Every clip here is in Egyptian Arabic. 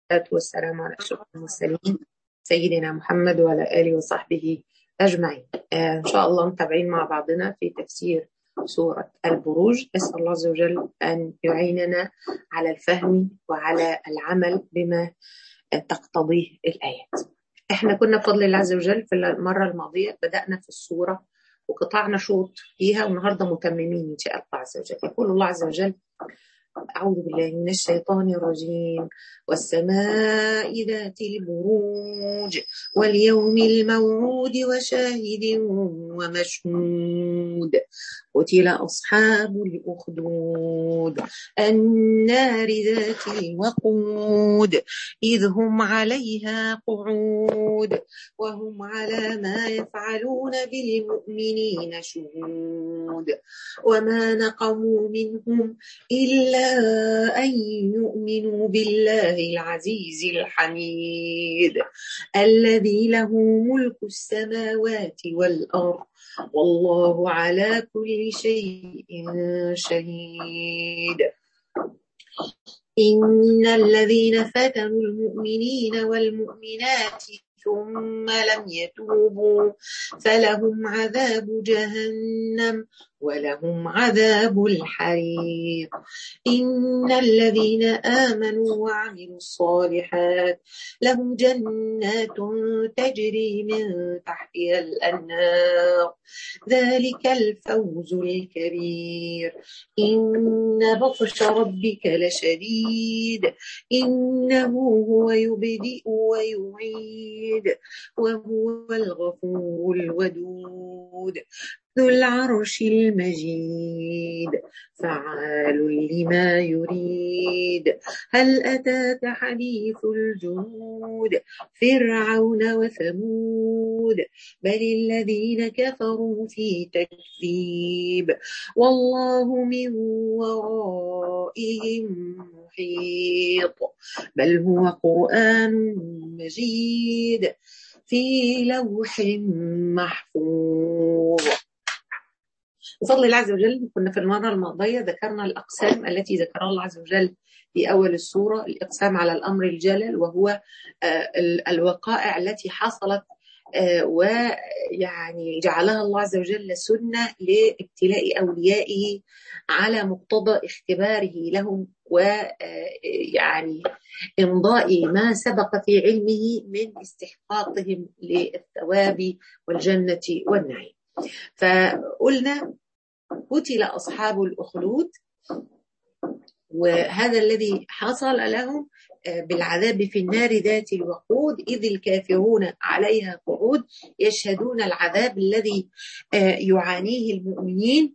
والصلاة والسلام على أشرف المرسلين سيدنا محمد وعلى آله وصحبه أجمعين آه إن شاء الله متابعين مع بعضنا في تفسير سورة البروج أسأل الله عز وجل أن يعيننا على الفهم وعلى العمل بما تقتضيه الآيات احنا كنا بفضل الله عز وجل في المرة الماضية بدأنا في السورة وقطعنا شوط فيها والنهارده متممين ان شاء الله عز وجل يقول الله عز وجل أعوذ بالله من الشيطان الرجيم والسماء ذات البروج واليوم الموعود وشاهد ومشهود قتل أصحاب الأخدود النار ذات الوقود إذ هم عليها قعود وهم على ما يفعلون بالمؤمنين شهود وما نقموا منهم إلا أن يؤمنوا بالله العزيز الحميد الذي له ملك السماوات والأرض والله على كل شيء شهيد إن الذين فتنوا المؤمنين والمؤمنات ثم لم يتوبوا فلهم عذاب جهنم ولهم عذاب الحريق إن الذين آمنوا وعملوا الصالحات لهم جنات تجري من تحتها الأنهار ذلك الفوز الكبير إن بطش ربك لشديد إنه هو يبدئ ويعيد وهو الغفور الودود ذو العرش المجيد فعال لما يريد هل أتاك حديث الجنود فرعون وثمود بل الذين كفروا في تكذيب والله من ورائهم محيط بل هو قرآن مجيد في لوح محفوظ بفضل الله عز وجل كنا في المرة الماضية ذكرنا الأقسام التي ذكرها الله عز وجل في أول السورة الإقسام على الأمر الجلل وهو الوقائع التي حصلت ويعني جعلها الله عز وجل سنة لابتلاء أوليائه على مقتضى اختباره لهم ويعني إمضاء ما سبق في علمه من استحقاقهم للثواب والجنة والنعيم فقلنا قتل أصحاب الأخدود وهذا الذي حصل لهم بالعذاب في النار ذات الوقود إذ الكافرون عليها قعود يشهدون العذاب الذي يعانيه المؤمنين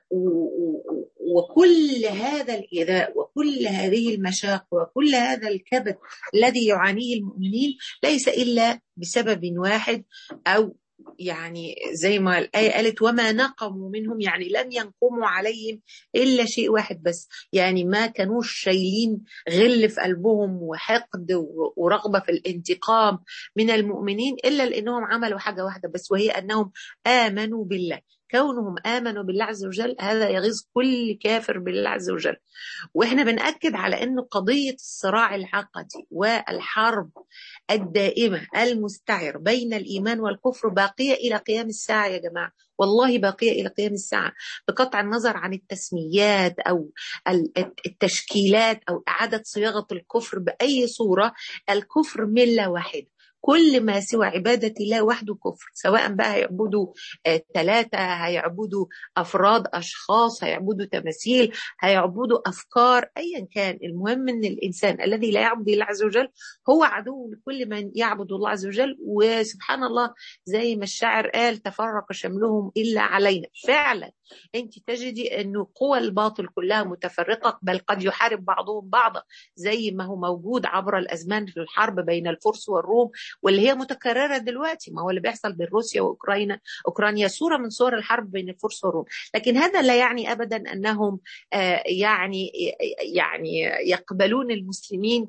وكل هذا الإيذاء وكل هذه المشاق وكل هذا الكبد الذي يعانيه المؤمنين ليس إلا بسبب واحد أو يعني زي ما الآية قالت وما نقموا منهم يعني لم ينقموا عليهم إلا شيء واحد بس يعني ما كانوش شايلين غل في قلبهم وحقد ورغبة في الانتقام من المؤمنين إلا لأنهم عملوا حاجة واحدة بس وهي أنهم آمنوا بالله كونهم آمنوا بالله عز وجل هذا يغيظ كل كافر بالله عز وجل وإحنا بنأكد على أن قضية الصراع العقدي والحرب الدائمة المستعر بين الإيمان والكفر باقية إلى قيام الساعة يا جماعة والله باقية إلى قيام الساعة بقطع النظر عن التسميات أو التشكيلات أو إعادة صياغة الكفر بأي صورة الكفر ملة واحدة كل ما سوى عبادة الله وحده كفر سواء بقى هيعبدوا ثلاثة هيعبدوا أفراد أشخاص هيعبدوا تماثيل هيعبدوا أفكار أيا كان المهم أن الإنسان الذي لا يعبد الله عز وجل هو عدو لكل من يعبد الله عز وجل وسبحان الله زي ما الشاعر قال تفرق شملهم إلا علينا فعلا انت تجدي انه قوى الباطل كلها متفرقه بل قد يحارب بعضهم بعضا زي ما هو موجود عبر الازمان في الحرب بين الفرس والروم واللي هي متكرره دلوقتي ما هو اللي بيحصل بين روسيا واوكرانيا اوكرانيا صوره من صور الحرب بين الفرس والروم لكن هذا لا يعني ابدا انهم يعني يعني يقبلون المسلمين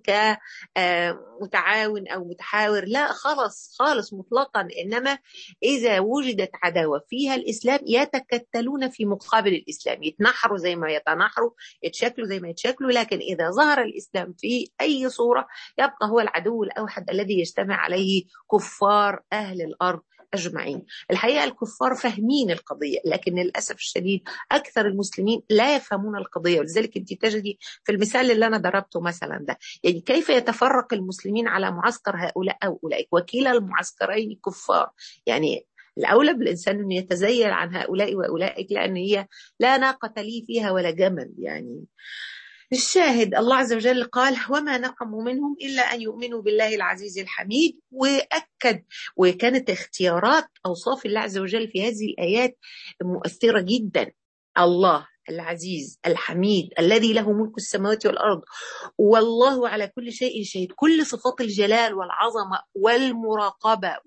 كمتعاون او متحاور لا خالص خالص مطلقا انما اذا وجدت عداوه فيها الاسلام يتكتلون في مقابل الاسلام يتنحروا زي ما يتنحروا يتشكلوا زي ما يتشكلوا لكن اذا ظهر الاسلام في اي صوره يبقى هو العدو الاوحد الذي يجتمع عليه كفار اهل الارض اجمعين. الحقيقه الكفار فاهمين القضيه لكن للاسف الشديد اكثر المسلمين لا يفهمون القضيه ولذلك انت تجدي في المثال اللي انا ضربته مثلا ده يعني كيف يتفرق المسلمين على معسكر هؤلاء او اولئك وكلا المعسكرين كفار يعني الأولى بالإنسان أن يتزيل عن هؤلاء وأولئك لأن هي لا ناقة لي فيها ولا جمل يعني الشاهد الله عز وجل قال وما نقموا منهم إلا أن يؤمنوا بالله العزيز الحميد وأكد وكانت اختيارات أوصاف الله عز وجل في هذه الآيات مؤثرة جدا الله العزيز الحميد الذي له ملك السماوات والارض والله على كل شيء شهيد كل صفات الجلال والعظمه والمراقبه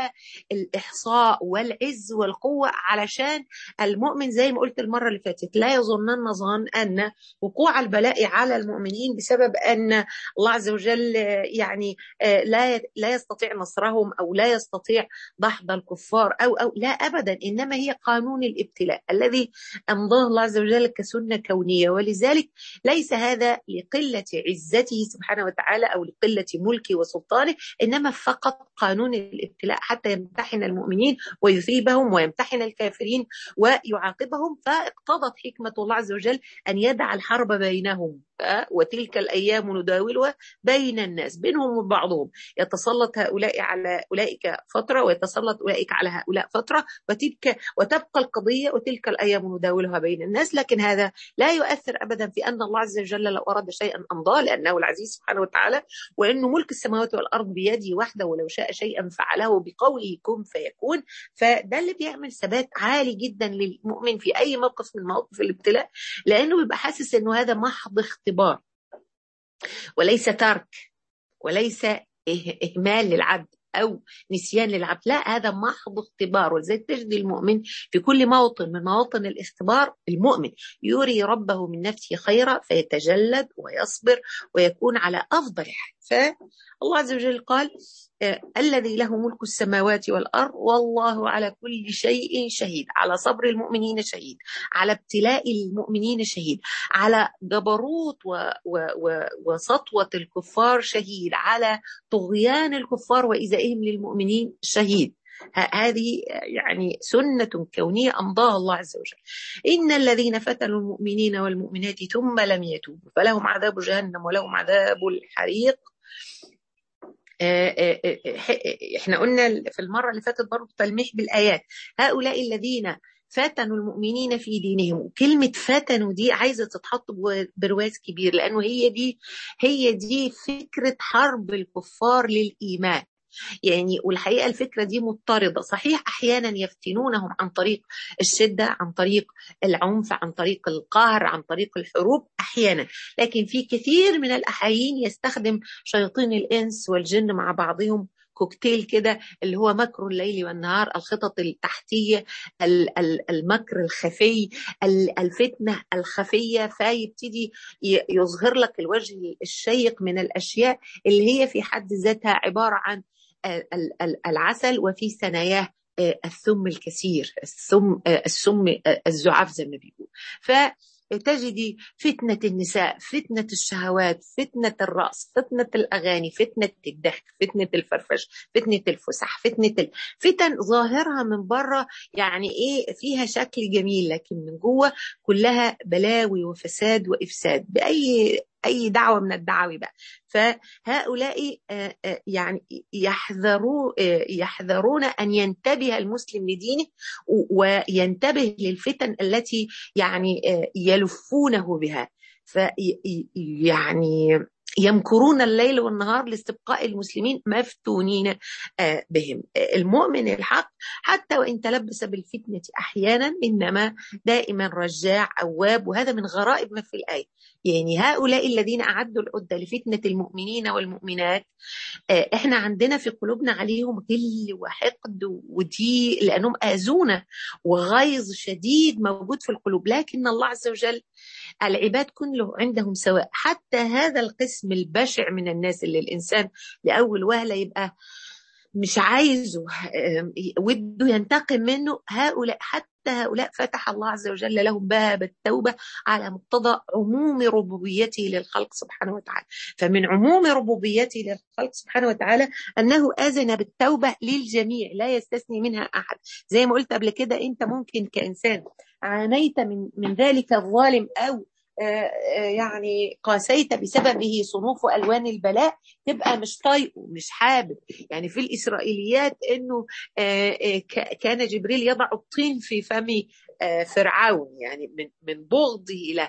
والاحصاء والعز والقوه علشان المؤمن زي ما قلت المره اللي فاتت لا يظنن ظن ان وقوع البلاء على المؤمنين بسبب ان الله عز وجل يعني لا لا يستطيع نصرهم او لا يستطيع دحض الكفار او او لا ابدا انما هي قانون الابتلاء الذي امضاه الله عز وجل ذلك كسنة كونية ولذلك ليس هذا لقلة عزته سبحانه وتعالى أو لقلة ملكه وسلطانه إنما فقط قانون الابتلاء حتى يمتحن المؤمنين ويثيبهم ويمتحن الكافرين ويعاقبهم فاقتضت حكمة الله عز وجل أن يدع الحرب بينهم وتلك الأيام نداولها بين الناس بينهم وبعضهم يتسلط هؤلاء على أولئك فترة ويتسلط أولئك على هؤلاء فترة وتلك وتبقى القضية وتلك الأيام نداولها بين الناس لكن هذا لا يؤثر أبدا في أن الله عز وجل لو أراد شيئا أمضاه لأنه العزيز سبحانه وتعالى وأنه ملك السماوات والأرض بيده وحده ولو شاء شيئا فعله بقوله كن فيكون فده اللي بيعمل ثبات عالي جدا للمؤمن في أي موقف من مواقف الابتلاء لأنه بيبقى حاسس أنه هذا محض اختبار وليس ترك وليس إهمال للعبد أو نسيان للعبد لا هذا محض اختبار ولذلك تجد المؤمن في كل موطن من مواطن الاختبار المؤمن يري ربه من نفسه خيرا فيتجلد ويصبر ويكون على أفضل حال فالله عز وجل قال آه الذي له ملك السماوات والأرض والله على كل شيء شهيد على صبر المؤمنين شهيد على ابتلاء المؤمنين شهيد على جبروت و و و وسطوة الكفار شهيد على طغيان الكفار وإزائهم للمؤمنين شهيد هذه يعني سنة كونية أمضاها الله عز وجل إن الذين فتنوا المؤمنين والمؤمنات ثم لم يتوبوا فلهم عذاب جهنم ولهم عذاب الحريق احنا قلنا في المره اللي فاتت برضه تلميح بالايات هؤلاء الذين فتنوا المؤمنين في دينهم كلمة فتنوا دي عايزة تتحط برواز كبير لأنه هي دي هي دي فكرة حرب الكفار للإيمان يعني والحقيقه الفكره دي مضطرده صحيح احيانا يفتنونهم عن طريق الشده عن طريق العنف عن طريق القهر عن طريق الحروب احيانا لكن في كثير من الاحايين يستخدم شياطين الانس والجن مع بعضهم كوكتيل كده اللي هو مكر الليل والنهار الخطط التحتية المكر الخفي الفتنة الخفية فيبتدي يظهر لك الوجه الشيق من الأشياء اللي هي في حد ذاتها عبارة عن العسل وفي ثناياه السم الكثير السم السم الزعاف زي ما بيقول ف تجدي فتنة النساء فتنة الشهوات فتنة الرأس فتنة الأغاني فتنة الضحك فتنة الفرفش فتنة الفسح فتنة ال... فتن ظاهرها من بره يعني إيه فيها شكل جميل لكن من جوه كلها بلاوي وفساد وإفساد بأي اي دعوه من الدعاوي بقى فهؤلاء يعني يحذروا يحذرون ان ينتبه المسلم لدينه وينتبه للفتن التي يعني يلفونه بها في يعني يمكرون الليل والنهار لاستبقاء المسلمين مفتونين بهم المؤمن الحق حتى وإن تلبس بالفتنة أحيانا إنما دائما رجاع أواب وهذا من غرائب ما في الآية يعني هؤلاء الذين أعدوا العدة لفتنة المؤمنين والمؤمنات إحنا عندنا في قلوبنا عليهم غل وحقد وضيق لأنهم آذونا وغيظ شديد موجود في القلوب لكن الله عز وجل العباد كله عندهم سواء حتى هذا القسم البشع من الناس اللي الإنسان لأول وهلة يبقى مش عايزه وده ينتقم منه هؤلاء حتى هؤلاء فتح الله عز وجل لهم باب التوبة على مقتضى عموم ربوبيته للخلق سبحانه وتعالى فمن عموم ربوبيته للخلق سبحانه وتعالى أنه أذن بالتوبة للجميع لا يستثني منها أحد زي ما قلت قبل كده أنت ممكن كإنسان عانيت من, من ذلك الظالم أو يعني قاسيت بسببه صنوف الوان البلاء تبقى مش طايقه مش حابب يعني في الاسرائيليات انه كان جبريل يضع الطين في فم فرعون يعني من من بغضه له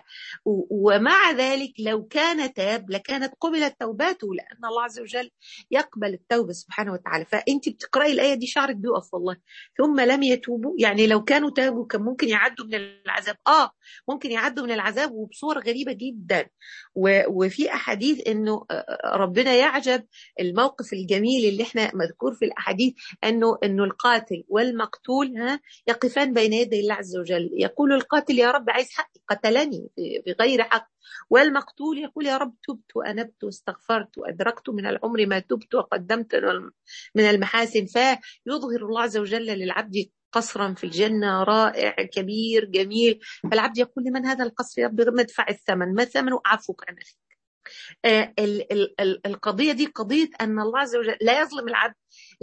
ومع ذلك لو كان تاب لكانت قبلت توباته لان الله عز وجل يقبل التوبه سبحانه وتعالى فانت بتقراي الايه دي شعرك بيقف والله ثم لم يتوبوا يعني لو كانوا تابوا كان ممكن يعدوا من العذاب اه ممكن يعدوا من العذاب وبصور غريبه جدا وفي احاديث انه ربنا يعجب الموقف الجميل اللي احنا مذكور في الاحاديث انه انه القاتل والمقتول ها يقفان بين يدي الله عز وجل يقول القاتل يا رب عايز حقي قتلني بغير حق والمقتول يقول يا رب تبت وأنبت واستغفرت وأدركت من العمر ما تبت وقدمت من المحاسن فيظهر الله عز وجل للعبد قصرا في الجنة رائع كبير جميل فالعبد يقول لمن هذا القصر يا رب ادفع الثمن ما ثمن أعفوك عن أخيك آه ال ال ال القضية دي قضية أن الله عز وجل لا يظلم العبد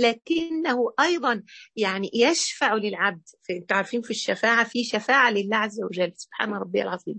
لكنه أيضا يعني يشفع للعبد انتوا عارفين في الشفاعة في شفاعة لله عز وجل سبحان ربي العظيم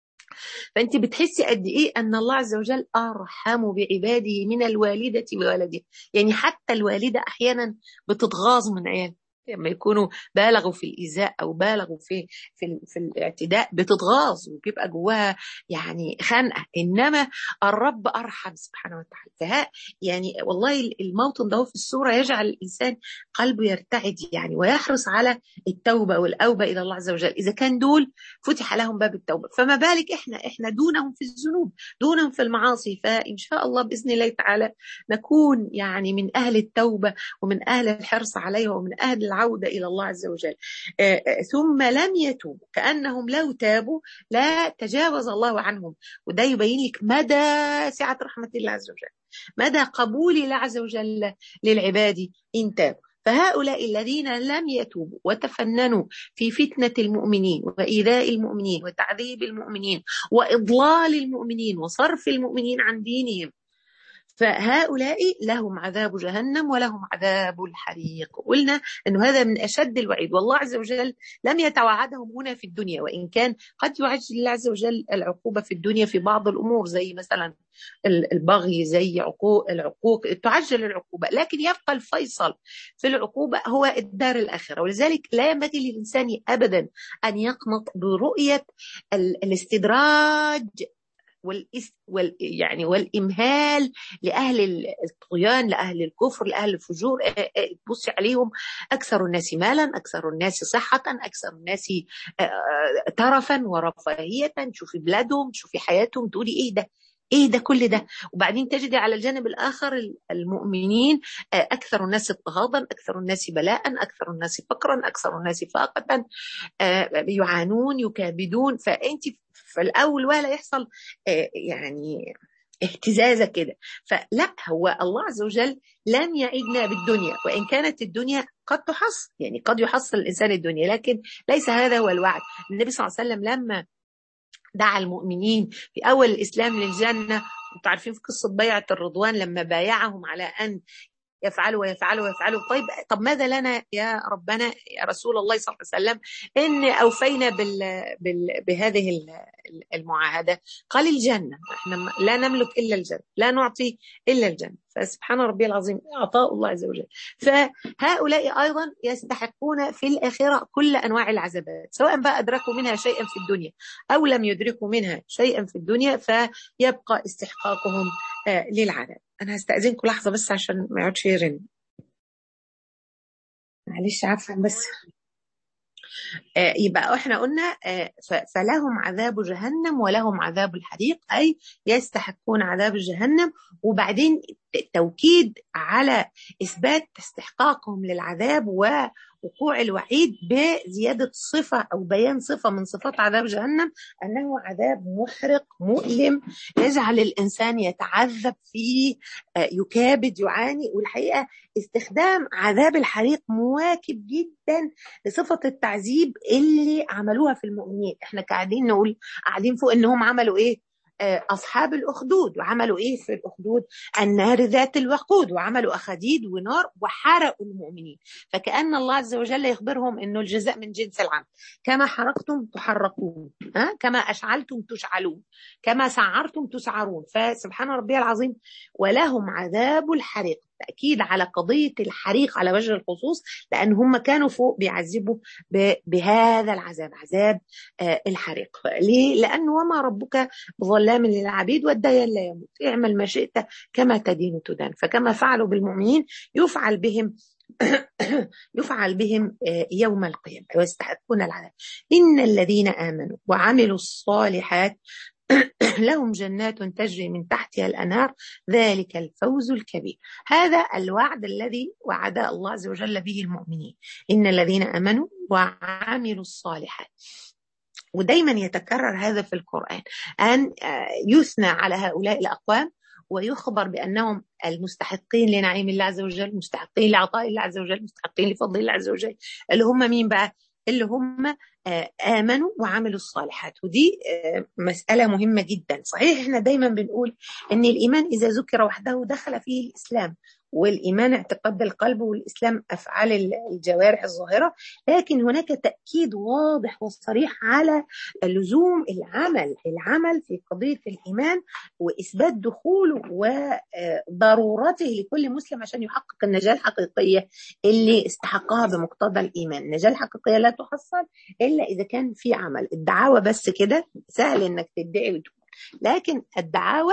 فانت بتحسي قد ايه ان الله عز وجل ارحم بعباده من الوالده بولده يعني حتى الوالده احيانا بتتغاظ من عيالها لما يكونوا بالغوا في الايذاء او بالغوا في في, في الاعتداء بتتغاظ وبيبقى جواها يعني خنقه انما الرب ارحم سبحانه وتعالى فها يعني والله الموطن ده في السوره يجعل الانسان قلبه يرتعد يعني ويحرص على التوبه والاوبه الى الله عز وجل اذا كان دول فتح لهم باب التوبه فما بالك احنا احنا دونهم في الذنوب دونهم في المعاصي فان شاء الله باذن الله تعالى نكون يعني من اهل التوبه ومن اهل الحرص عليها ومن اهل العودة إلى الله عز وجل ثم لم يتوبوا كأنهم لو تابوا لا تجاوز الله عنهم وده يبين لك مدى سعة رحمة الله عز وجل مدى قبول الله عز وجل للعباد إن تابوا فهؤلاء الذين لم يتوبوا وتفننوا في فتنة المؤمنين وإيذاء المؤمنين وتعذيب المؤمنين وإضلال المؤمنين وصرف المؤمنين عن دينهم فهؤلاء لهم عذاب جهنم ولهم عذاب الحريق قلنا أنه هذا من أشد الوعيد والله عز وجل لم يتوعدهم هنا في الدنيا وإن كان قد يعجل الله عز وجل العقوبة في الدنيا في بعض الأمور زي مثلا البغي زي عقوق العقوق تعجل العقوبة لكن يبقى الفيصل في العقوبة هو الدار الآخرة ولذلك لا ينبغي للإنسان أبدا أن يقنط برؤية الاستدراج والإس وال يعني والإمهال لأهل الطغيان لأهل الكفر لأهل الفجور تبصي عليهم أكثر الناس مالا أكثر الناس صحة أكثر الناس ترفا ورفاهية تشوفي بلادهم تشوفي حياتهم تقولي إيه ده ايه ده كل ده وبعدين تجدي على الجانب الاخر المؤمنين اكثر الناس اضطهادا اكثر الناس بلاء اكثر الناس فقرا اكثر الناس فاقه يعانون يكابدون فانت في الاول ولا يحصل يعني اهتزازه كده فلا هو الله عز وجل لم يعدنا بالدنيا وان كانت الدنيا قد تحصل يعني قد يحصل الانسان الدنيا لكن ليس هذا هو الوعد النبي صلى الله عليه وسلم لما دعا المؤمنين في أول الإسلام للجنة انتوا عارفين في قصة بيعة الرضوان لما بايعهم على أن يفعلوا ويفعلوا ويفعلوا طيب طب ماذا لنا يا ربنا يا رسول الله صلى الله عليه وسلم إن أوفينا بال بال بهذه المعاهدة قال الجنة احنا لا نملك إلا الجنة لا نعطي إلا الجنة ف فسبحان ربي العظيم عطاء الله عز وجل فهؤلاء أيضا يستحقون في الآخرة كل أنواع العذابات سواء بقى أدركوا منها شيئا في الدنيا أو لم يدركوا منها شيئا في الدنيا فيبقى استحقاقهم للعذاب أنا هستأذنكم لحظة بس عشان ما يقعدش يرن معلش عفوا بس يبقى احنا قلنا فلهم عذاب جهنم ولهم عذاب الحريق اي يستحقون عذاب جهنم وبعدين توكيد على اثبات استحقاقهم للعذاب ووقوع الوعيد بزياده صفه او بيان صفه من صفات عذاب جهنم انه عذاب محرق مؤلم يجعل الانسان يتعذب فيه يكابد يعاني والحقيقه استخدام عذاب الحريق مواكب جدا لصفه التعذيب اللي عملوها في المؤمنين احنا قاعدين نقول قاعدين فوق انهم عملوا ايه أصحاب الأخدود وعملوا إيه في الأخدود النار ذات الوقود وعملوا أخاديد ونار وحرقوا المؤمنين فكأن الله عز وجل يخبرهم أنه الجزاء من جنس العمل كما حرقتم تحرقون ها؟ كما أشعلتم تشعلون كما سعرتم تسعرون فسبحان ربي العظيم ولهم عذاب الحريق تأكيد على قضية الحريق على وجه الخصوص لأن هم كانوا فوق بيعذبوا بهذا العذاب عذاب الحريق ليه؟ لأنه وما ربك بظلام للعبيد والديان لا يموت اعمل ما شئت كما تدين تدان فكما فعلوا بالمؤمنين يفعل بهم يفعل بهم يوم القيامة ويستحقون العذاب إن الذين آمنوا وعملوا الصالحات لهم جنات تجري من تحتها الانهار ذلك الفوز الكبير هذا الوعد الذي وعد الله عز وجل به المؤمنين ان الذين امنوا وعملوا الصالحات ودايما يتكرر هذا في القران ان يثنى على هؤلاء الاقوام ويخبر بانهم المستحقين لنعيم الله عز وجل مستحقين لعطاء الله عز وجل مستحقين لفضل الله عز وجل اللي هم مين بقى اللي هم آمنوا وعملوا الصالحات ودي مسألة مهمة جدا صحيح احنا دايما بنقول ان الإيمان إذا ذكر وحده دخل فيه الإسلام والإيمان اعتقاد القلب والإسلام أفعال الجوارح الظاهرة لكن هناك تأكيد واضح وصريح على لزوم العمل العمل في قضية الإيمان وإثبات دخوله وضرورته لكل مسلم عشان يحقق النجاة الحقيقية اللي استحقها بمقتضى الإيمان النجاة الحقيقية لا تحصل إلا إذا كان في عمل الدعاوى بس كده سهل إنك تدعي وتقول لكن الدعاوى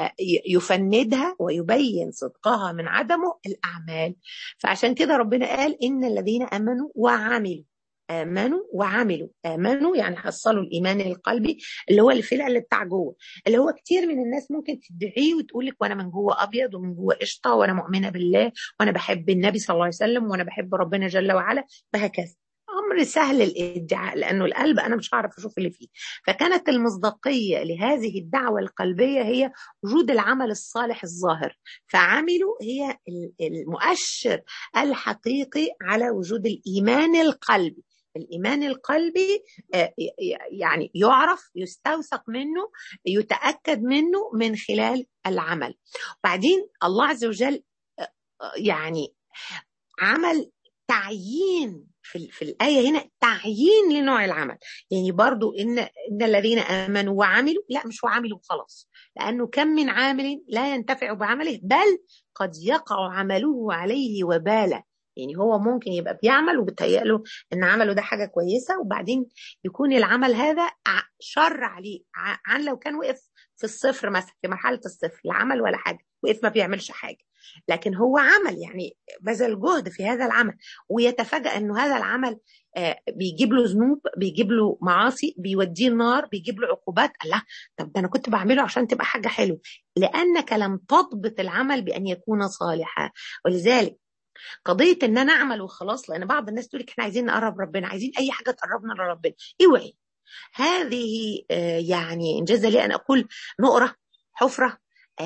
يفندها ويبين صدقها من عدمه الأعمال فعشان كده ربنا قال إن الذين أمنوا وعملوا آمنوا وعملوا آمنوا يعني حصلوا الإيمان القلبي اللي هو الفعل بتاع جوه اللي هو كتير من الناس ممكن تدعيه وتقول لك وأنا من جوه أبيض ومن جوه قشطة وأنا مؤمنة بالله وأنا بحب النبي صلى الله عليه وسلم وأنا بحب ربنا جل وعلا وهكذا امر سهل الادعاء لانه القلب انا مش هعرف اشوف اللي فيه فكانت المصداقيه لهذه الدعوه القلبيه هي وجود العمل الصالح الظاهر فعملوا هي المؤشر الحقيقي على وجود الايمان القلبي الايمان القلبي يعني يعرف يستوثق منه يتاكد منه من خلال العمل وبعدين الله عز وجل يعني عمل تعيين في, في الآية هنا تعيين لنوع العمل يعني برضو إن, إن الذين آمنوا وعملوا لا مش وعملوا خلاص لأنه كم من عامل لا ينتفع بعمله بل قد يقع عمله عليه وبالا يعني هو ممكن يبقى بيعمل وبتهيأ له ان عمله ده حاجه كويسه وبعدين يكون العمل هذا شر عليه عن لو كان وقف في الصفر مثلا في مرحله الصفر لا عمل ولا حاجه وقف ما بيعملش حاجه لكن هو عمل يعني بذل جهد في هذا العمل ويتفاجأ انه هذا العمل بيجيب له ذنوب بيجيب له معاصي بيوديه النار بيجيب له عقوبات الله طب ده انا كنت بعمله عشان تبقى حاجه حلوه لانك لم تضبط العمل بان يكون صالحا ولذلك قضيه ان انا اعمل وخلاص لان بعض الناس تقول لك احنا عايزين نقرب ربنا عايزين اي حاجه تقربنا لربنا اوعي هذه يعني انجاز لي ان اقول نقره حفره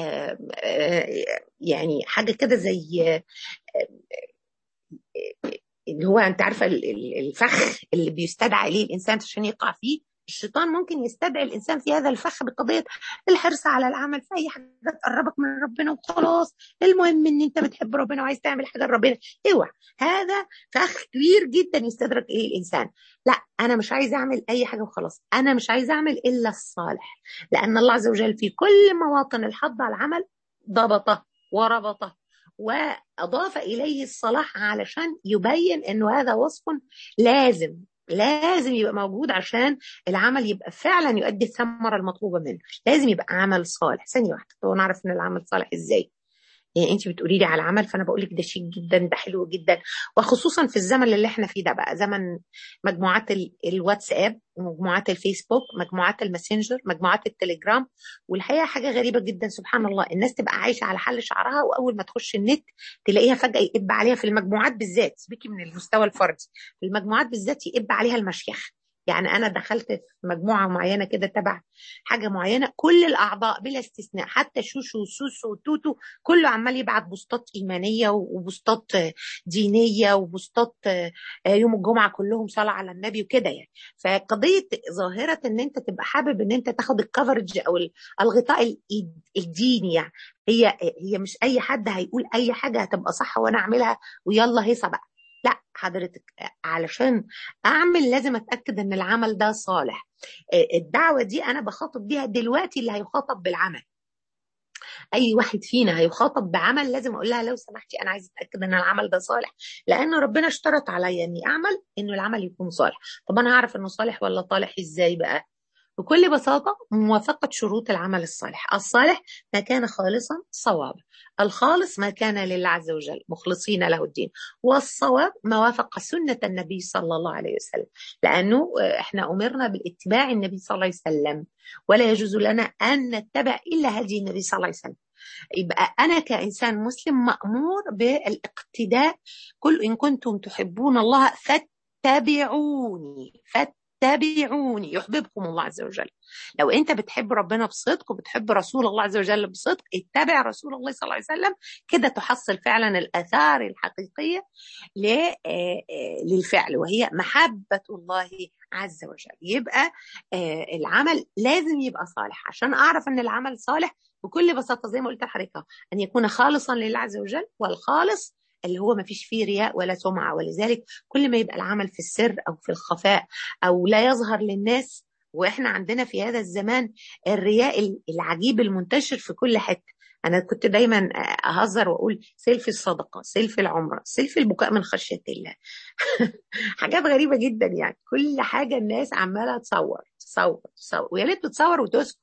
يعني حاجه كده زي اللي هو انت عارفه الفخ اللي بيستدعى اليه الانسان عشان يقع فيه الشيطان ممكن يستدعي الانسان في هذا الفخ بقضيه الحرص على العمل في اي حاجه تقربك من ربنا وخلاص المهم ان انت بتحب ربنا وعايز تعمل حاجه لربنا اوعى هذا فخ كبير جدا يستدرك اليه الانسان لا انا مش عايز اعمل اي حاجه وخلاص انا مش عايز اعمل الا الصالح لان الله عز وجل في كل مواطن الحض على العمل ضبطه وربطه واضاف اليه الصلاح علشان يبين انه هذا وصف لازم لازم يبقى موجود عشان العمل يبقى فعلا يؤدي الثمره المطلوبه منه لازم يبقى عمل صالح ثانيه واحده ونعرف ان العمل صالح ازاي يعني انت بتقولي لي على عمل فانا بقول لك ده شيك جدا ده حلو جدا وخصوصا في الزمن اللي احنا فيه ده بقى زمن مجموعات الواتساب مجموعات الفيسبوك مجموعات الماسنجر مجموعات التليجرام والحقيقه حاجه غريبه جدا سبحان الله الناس تبقى عايشه على حل شعرها واول ما تخش النت تلاقيها فجاه يقب عليها في المجموعات بالذات سيبكي من المستوى الفردي في المجموعات بالذات يقب عليها المشيخ يعني انا دخلت في مجموعه معينه كده تبع حاجه معينه كل الاعضاء بلا استثناء حتى شوشو وسوسو وتوتو كله عمال يبعت بوستات ايمانيه وبوستات دينيه وبوستات يوم الجمعه كلهم صلاه على النبي وكده يعني فقضيه ظاهره ان انت تبقى حابب ان انت تاخد الكفرج او الغطاء الديني يعني هي هي مش اي حد هيقول اي حاجه هتبقى صح وانا اعملها ويلا هيصه بقى لا حضرتك علشان اعمل لازم اتاكد ان العمل ده صالح الدعوه دي انا بخاطب بيها دلوقتي اللي هيخاطب بالعمل اي واحد فينا هيخاطب بعمل لازم اقول لها لو سمحتي انا عايزه اتاكد ان العمل ده صالح لان ربنا اشترط عليا اني اعمل انه العمل يكون صالح طب انا هعرف انه صالح ولا طالح ازاي بقى بكل بساطة موافقة شروط العمل الصالح الصالح ما كان خالصا صواب الخالص ما كان لله عز وجل مخلصين له الدين والصواب ما وافق سنة النبي صلى الله عليه وسلم لأنه إحنا أمرنا بالاتباع النبي صلى الله عليه وسلم ولا يجوز لنا أن نتبع إلا هدي النبي صلى الله عليه وسلم يبقى أنا كإنسان مسلم مأمور بالاقتداء كل إن كنتم تحبون الله فاتبعوني فاتبعوني اتبعوني يحببكم الله عز وجل لو انت بتحب ربنا بصدق وبتحب رسول الله عز وجل بصدق اتبع رسول الله صلى الله عليه وسلم كده تحصل فعلا الاثار الحقيقيه للفعل وهي محبه الله عز وجل يبقى العمل لازم يبقى صالح عشان اعرف ان العمل صالح بكل بساطه زي ما قلت لحضرتك ان يكون خالصا لله عز وجل والخالص اللي هو ما فيش فيه رياء ولا سمعة ولذلك كل ما يبقى العمل في السر أو في الخفاء أو لا يظهر للناس وإحنا عندنا في هذا الزمان الرياء العجيب المنتشر في كل حتة أنا كنت دايما أهزر وأقول سيلفي الصدقة سيلفي العمرة سيلفي البكاء من خشية الله حاجات غريبة جدا يعني كل حاجة الناس عمالة تصور تصور تصور ويا ريت بتصور وتسكت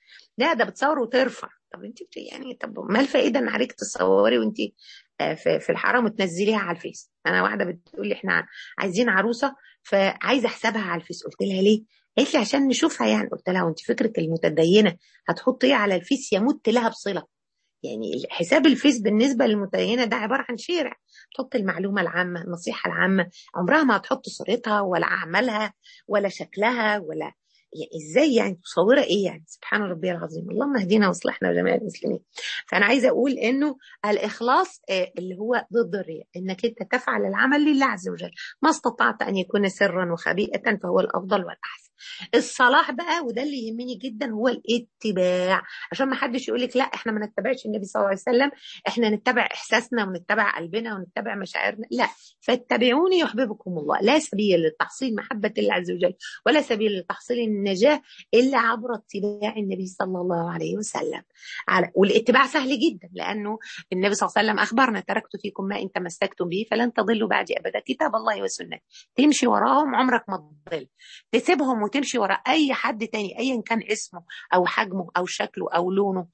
لا ده بتصور وترفع طب انت يعني طب ما الفائده ان عليك تصوري وانت في, في الحرم وتنزليها على الفيس انا واحده بتقول لي احنا عايزين عروسه فعايزه احسبها على الفيس قلت لها ليه قالت لي عشان نشوفها يعني قلت لها وانت فكرك المتدينه هتحطي ايه على الفيس يمت لها بصله يعني حساب الفيس بالنسبه للمتدينه ده عباره عن شارع تحط المعلومه العامه النصيحه العامه عمرها ما هتحط صورتها ولا اعمالها ولا شكلها ولا يعني ازاي يعني تصوره ايه يعني سبحان ربي العظيم اللهم اهدينا واصلحنا وجميع المسلمين فانا عايزه اقول انه الاخلاص اللي هو ضد الرياء انك انت تفعل العمل لله عز وجل ما استطعت ان يكون سرا وخبيئه فهو الافضل والاحسن الصلاح بقى وده اللي يهمني جدا هو الاتباع عشان ما حدش يقول لك لا احنا ما نتبعش النبي صلى الله عليه وسلم احنا نتبع احساسنا ونتبع قلبنا ونتبع مشاعرنا لا فاتبعوني يحببكم الله لا سبيل لتحصيل محبه الله عز وجل ولا سبيل لتحصيل النجاه الا عبر اتباع النبي صلى الله عليه وسلم والاتباع سهل جدا لانه النبي صلى الله عليه وسلم اخبرنا تركت فيكم ما ان تمسكتم به فلن تضلوا بعدي ابدا كتاب الله وسنته تمشي وراهم عمرك ما تضل تسيبهم وتمشي ورا اي حد تاني ايا كان اسمه او حجمه او شكله او لونه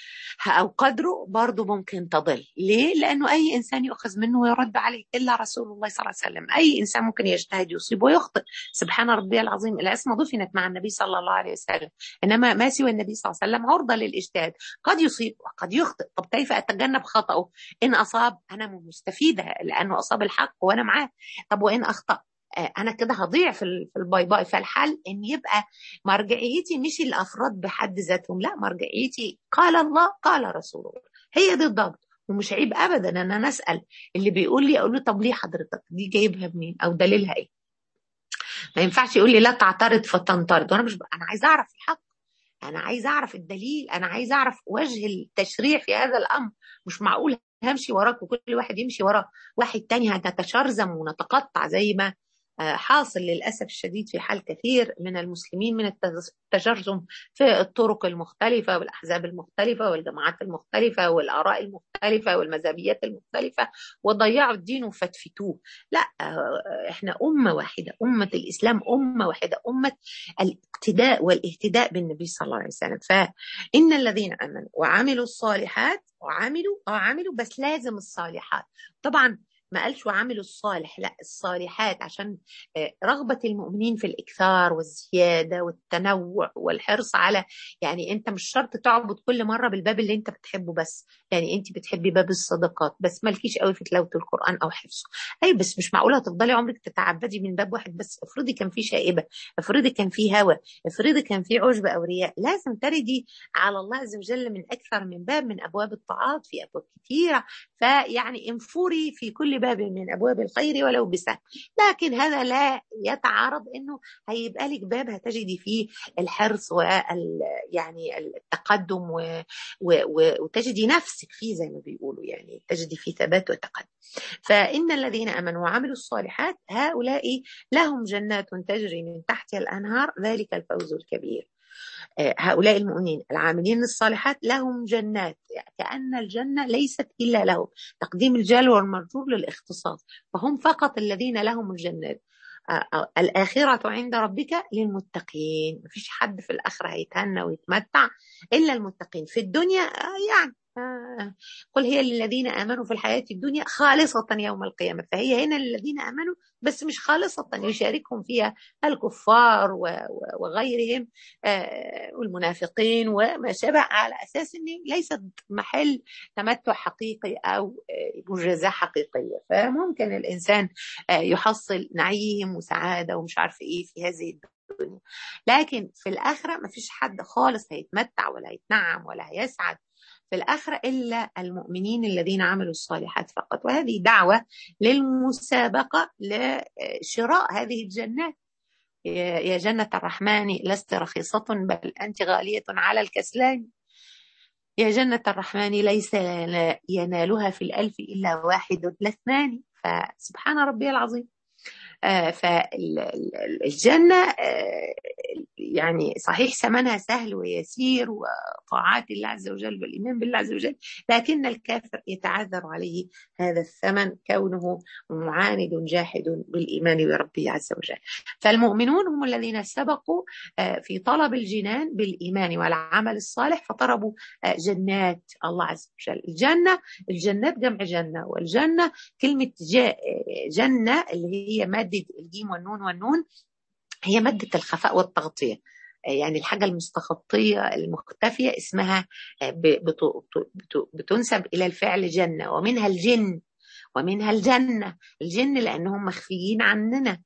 او قدره برضه ممكن تضل ليه لانه اي انسان يؤخذ منه ويرد عليه الا رسول الله صلى الله عليه وسلم اي انسان ممكن يجتهد يصيب ويخطئ سبحان ربي العظيم العصمه دفنت مع النبي صلى الله عليه وسلم انما ما سوى النبي صلى الله عليه وسلم عرضه للاجتهاد قد يصيب وقد يخطئ طب كيف اتجنب خطاه ان اصاب انا مستفيده لانه اصاب الحق وانا معاه طب وان اخطا انا كده هضيع في الباي باي فالحل ان يبقى مرجعيتي مش الافراد بحد ذاتهم لا مرجعيتي قال الله قال رسول الله هي دي الضبط ومش عيب ابدا ان انا اسال اللي بيقول لي اقول له طب ليه حضرتك دي جايبها منين او دليلها ايه ما ينفعش يقول لي لا تعترض فتنطرد وانا مش ب... انا عايز اعرف الحق انا عايز اعرف الدليل انا عايز اعرف وجه التشريع في هذا الامر مش معقول همشي وراك وكل واحد يمشي ورا واحد تاني هنتشرذم ونتقطع زي ما حاصل للأسف الشديد في حال كثير من المسلمين من التجرذم في الطرق المختلفة والأحزاب المختلفة والجماعات المختلفة والآراء المختلفة والمذهبيات المختلفة وضيعوا الدين وفتفتوه لا احنا أمة واحدة أمة الإسلام أمة واحدة أمة الاقتداء والاهتداء بالنبي صلى الله عليه وسلم فإن الذين آمنوا وعملوا الصالحات وعملوا اه عملوا بس لازم الصالحات طبعا ما قالش وعملوا الصالح لا الصالحات عشان رغبة المؤمنين في الإكثار والزيادة والتنوع والحرص على يعني أنت مش شرط تعبد كل مرة بالباب اللي أنت بتحبه بس يعني أنت بتحبي باب الصدقات بس مالكيش قوي في تلاوة القرآن أو حفظه أي بس مش معقولة تفضلي عمرك تتعبدي من باب واحد بس افرضي كان في شائبة افرضي كان في هوى افرضي كان في عجب أو رياء لازم تردي على الله عز وجل من أكثر من باب من أبواب الطاعات في أبواب كثيرة فيعني انفري في كل باب من ابواب الخير ولو بسهم لكن هذا لا يتعارض انه هيبقى لك باب هتجدي فيه الحرص وال يعني التقدم و... و... و... وتجدي نفسك فيه زي ما بيقولوا يعني تجدي فيه ثبات وتقدم فان الذين امنوا وعملوا الصالحات هؤلاء لهم جنات تجري من تحتها الانهار ذلك الفوز الكبير هؤلاء المؤمنين العاملين الصالحات لهم جنات كأن الجنة ليست إلا لهم تقديم الجال والمرجور للاختصاص فهم فقط الذين لهم الجنات الآخرة عند ربك للمتقين مفيش حد في الآخرة هيتهنى ويتمتع إلا المتقين في الدنيا يعني قل هي للذين آمنوا في الحياة الدنيا خالصة يوم القيامة فهي هنا للذين آمنوا بس مش خالصة يشاركهم فيها الكفار وغيرهم والمنافقين وما شابه على أساس أن ليست محل تمتع حقيقي أو مجازاة حقيقية فممكن الإنسان يحصل نعيم وسعادة ومش عارف إيه في هذه الدنيا لكن في الآخرة ما فيش حد خالص هيتمتع ولا هيتنعم ولا هيسعد في الآخرة إلا المؤمنين الذين عملوا الصالحات فقط وهذه دعوة للمسابقة لشراء هذه الجنات يا جنة الرحمن لست رخيصة بل أنت غالية على الكسلان يا جنة الرحمن ليس ينالها في الألف إلا واحد لاثنان فسبحان ربي العظيم آه فالجنة آه يعني صحيح ثمنها سهل ويسير وطاعات الله عز وجل والإيمان بالله عز وجل لكن الكافر يتعذر عليه هذا الثمن كونه معاند جاحد بالإيمان بربه عز وجل فالمؤمنون هم الذين سبقوا آه في طلب الجنان بالإيمان والعمل الصالح فطلبوا جنات الله عز وجل الجنة الجنات جمع جنة والجنة كلمة جنة اللي هي مادة الجيم والنون والنون هي مادة الخفاء والتغطية يعني الحاجة المستخطية المختفية اسمها بتنسب إلى الفعل جنة ومنها الجن ومنها الجنة الجن لأنهم مخفيين عننا